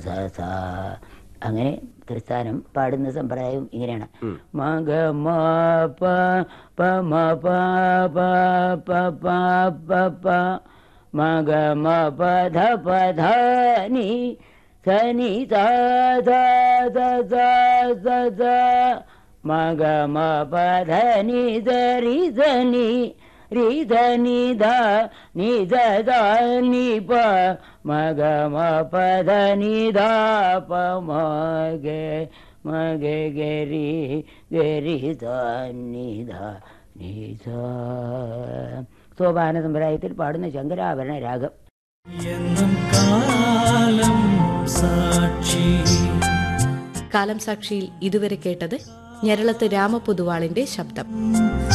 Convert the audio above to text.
സ സ അങ്ങനെ ത്രിസ്ഥാനം പാടുന്ന സമ്പ്രദായം ഇങ്ങനെയാണ് മഗ മ പ പ മ പ പ പ പ പ പ മഗ മ പ ധ പ ധ നി സ നി സ സ സ സ സ സ മഗ മ പ ധ നി സ രി സ നി രി ധ നി ധ നി ധ ധ നി പ മഗ മ പ ധ നി ധ പ മ ഗ മ ഗ ഗ രി ഗ രി ധ നി ധ നി ധ സോപാന സമ്പ്രദായത്തിൽ പാടുന്ന ശങ്കരാഭരണ രാഗം എന്നും കാലം സാക്ഷി കാലം സാക്ഷിയിൽ ഇതുവരെ കേട്ടത് ഞരളത്ത് രാമപൊതുവാളിന്റെ ശബ്ദം